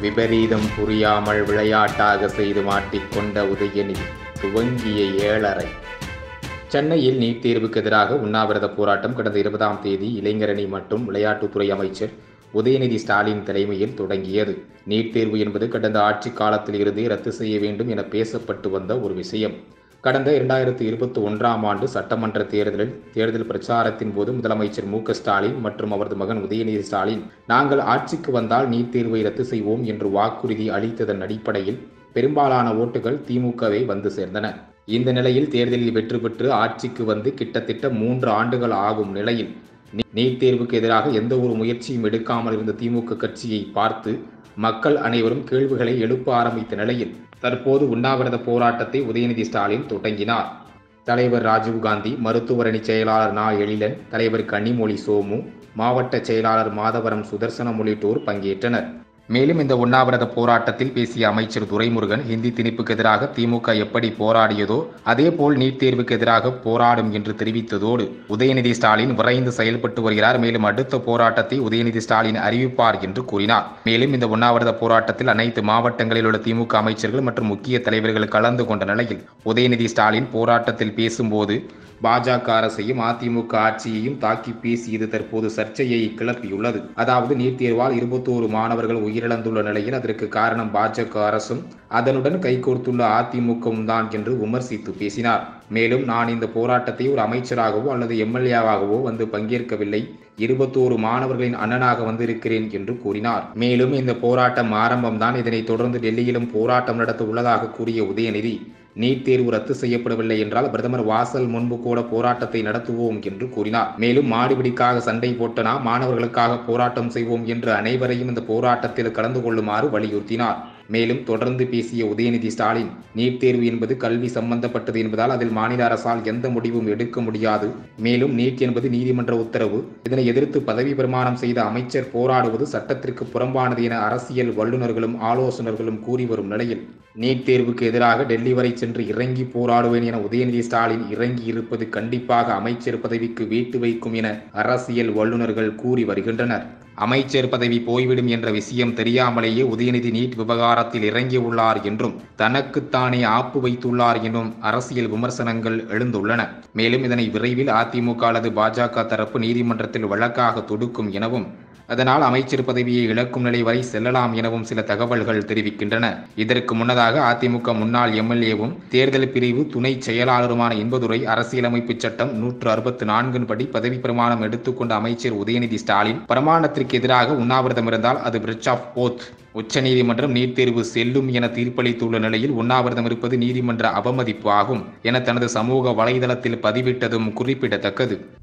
விபரீதம் புரியாமல் விளையாட்டாக செய்து மாட்டிக்கொண்ட உதயநிதி துவங்கிய ஏழரை சென்னையில் நீட் தேர்வுக்கு எதிராக உண்ணாவிரத போராட்டம் கடந்த இருபதாம் தேதி இளைஞரணி மற்றும் விளையாட்டுத்துறை அமைச்சர் உதயநிதி ஸ்டாலின் தலைமையில் தொடங்கியது நீட் தேர்வு என்பது கடந்த ஆட்சி காலத்தில் இருந்தே ரத்து செய்ய வேண்டும் என பேசப்பட்டு வந்த ஒரு விஷயம் கடந்த இரண்டாயிரத்தி இருபத்தி ஒன்றாம் ஆண்டு சட்டமன்ற தேர்தலில் தேர்தல் பிரச்சாரத்தின் போது முதலமைச்சர் மு க ஸ்டாலின் மற்றும் அவரது மகன் உதயநிதி ஸ்டாலின் நாங்கள் ஆட்சிக்கு வந்தால் நீட் தேர்வை ரத்து செய்வோம் என்று வாக்குறுதி அளித்ததன் அடிப்படையில் பெரும்பாலான ஓட்டுகள் திமுகவை வந்து சேர்ந்தன இந்த நிலையில் தேர்தலில் வெற்றி பெற்று ஆட்சிக்கு வந்து கிட்டத்தட்ட மூன்று ஆண்டுகள் ஆகும் நிலையில் நீ- நீட் தேர்வுக்கு எதிராக எந்த ஒரு முயற்சியும் எடுக்காமல் இருந்த திமுக கட்சியை பார்த்து மக்கள் அனைவரும் கேள்விகளை எழுப்ப ஆரம்பித்த நிலையில் தற்போது உண்ணாவிரத போராட்டத்தை உதயநிதி ஸ்டாலின் தொடங்கினார் தலைவர் ராஜீவ்காந்தி மருத்துவரணி செயலாளர் நா எழிலன் தலைவர் கன்னிமொழி சோமு மாவட்ட செயலாளர் மாதவரம் சுதர்சனம் உள்ளிட்டோர் பங்கேற்றனர் மேலும் இந்த உண்ணாவிரத போராட்டத்தில் பேசிய அமைச்சர் துரைமுருகன் ஹிந்தி திணிப்புக்கு எதிராக திமுக எப்படி போராடியதோ அதேபோல் நீட் தேர்வுக்கு எதிராக போராடும் என்று தெரிவித்ததோடு உதயநிதி ஸ்டாலின் விரைந்து செயல்பட்டு வருகிறார் மேலும் அடுத்த போராட்டத்தை உதயநிதி ஸ்டாலின் அறிவிப்பார் என்று கூறினார் மேலும் இந்த உண்ணாவிரத போராட்டத்தில் அனைத்து மாவட்டங்களில் உள்ள திமுக அமைச்சர்கள் மற்றும் முக்கிய தலைவர்கள் கலந்து கொண்ட நிலையில் உதயநிதி ஸ்டாலின் போராட்டத்தில் பேசும்போது பாஜக அரசையும் அதிமுக ஆட்சியையும் தாக்கி பேசியது தற்போது சர்ச்சையை கிளப்பியுள்ளது அதாவது நீட் தேர்வால் இருபத்தோரு மாணவர்கள் உயிரிழந்துள்ள நிலையில் அதற்கு காரணம் பாஜக அரசும் அதனுடன் கைகோர்த்துள்ள அதிமுகவும் தான் என்று விமர்சித்து பேசினார் மேலும் நான் இந்த போராட்டத்தை ஒரு அமைச்சராகவோ அல்லது எம்எல்ஏவாகவோ வந்து பங்கேற்கவில்லை இருபத்தோரு மாணவர்களின் அண்ணனாக வந்திருக்கிறேன் என்று கூறினார் மேலும் இந்த போராட்டம் ஆரம்பம்தான் இதனைத் தொடர்ந்து டெல்லியிலும் போராட்டம் நடத்த உள்ளதாக கூறிய உதயநிதி நீட் தேர்வு ரத்து செய்யப்படவில்லை என்றால் பிரதமர் வாசல் முன்பு கூட போராட்டத்தை நடத்துவோம் என்று கூறினார் மேலும் மாடுபிடிக்காக சண்டை போட்டனா மாணவர்களுக்காக போராட்டம் செய்வோம் என்று அனைவரையும் இந்த போராட்டத்தில் கலந்து கொள்ளுமாறு வலியுறுத்தினார் மேலும் தொடர்ந்து பேசிய உதயநிதி ஸ்டாலின் நீட் தேர்வு என்பது கல்வி சம்பந்தப்பட்டது என்பதால் அதில் மாநில அரசால் எந்த முடிவும் எடுக்க முடியாது மேலும் நீட் என்பது நீதிமன்ற உத்தரவு இதனை எதிர்த்து பதவி பிரமாணம் செய்த அமைச்சர் போராடுவது சட்டத்திற்கு புறம்பானது என அரசியல் வல்லுநர்களும் ஆலோசகர்களும் கூறி வரும் நிலையில் நீட் தேர்வுக்கு எதிராக டெல்லி வரை சென்று இறங்கி போராடுவேன் என உதயநிதி ஸ்டாலின் இறங்கி இருப்பது கண்டிப்பாக அமைச்சர் பதவிக்கு வேட்டு வைக்கும் என அரசியல் வல்லுநர்கள் கூறி வருகின்றனர் அமைச்சர் பதவி போய்விடும் என்ற விஷயம் தெரியாமலேயே உதயநிதி நீட் விவகாரத்தில் இறங்கியுள்ளார் என்றும் தனக்குத்தானே ஆப்பு வைத்துள்ளார் என்றும் அரசியல் விமர்சனங்கள் எழுந்துள்ளன மேலும் இதனை விரைவில் அதிமுக அல்லது பாஜக தரப்பு நீதிமன்றத்தில் வழக்காக தொடுக்கும் எனவும் அதனால் அமைச்சர் பதவியை இழக்கும் நிலை வரை செல்லலாம் எனவும் சில தகவல்கள் தெரிவிக்கின்றன இதற்கு முன்னதாக அதிமுக முன்னாள் எம்எல்ஏவும் தேர்தல் பிரிவு துணை செயலாளருமான இன்பதுரை அரசியலமைப்பு சட்டம் நூற்று அறுபத்தி நான்கின் படி பதவி பிரமாணம் எடுத்துக்கொண்ட அமைச்சர் உதயநிதி ஸ்டாலின் பிரமாணத்திற்கு எதிராக உண்ணாவிரதம் இருந்தால் அது பிரிட்ஜ் ஆஃப் ஓத் உச்சநீதிமன்றம் நீட் தேர்வு செல்லும் என தீர்ப்பளித்துள்ள நிலையில் உண்ணாவிரதம் இருப்பது நீதிமன்ற அவமதிப்பு ஆகும் என தனது சமூக வலைதளத்தில் பதிவிட்டதும் குறிப்பிடத்தக்கது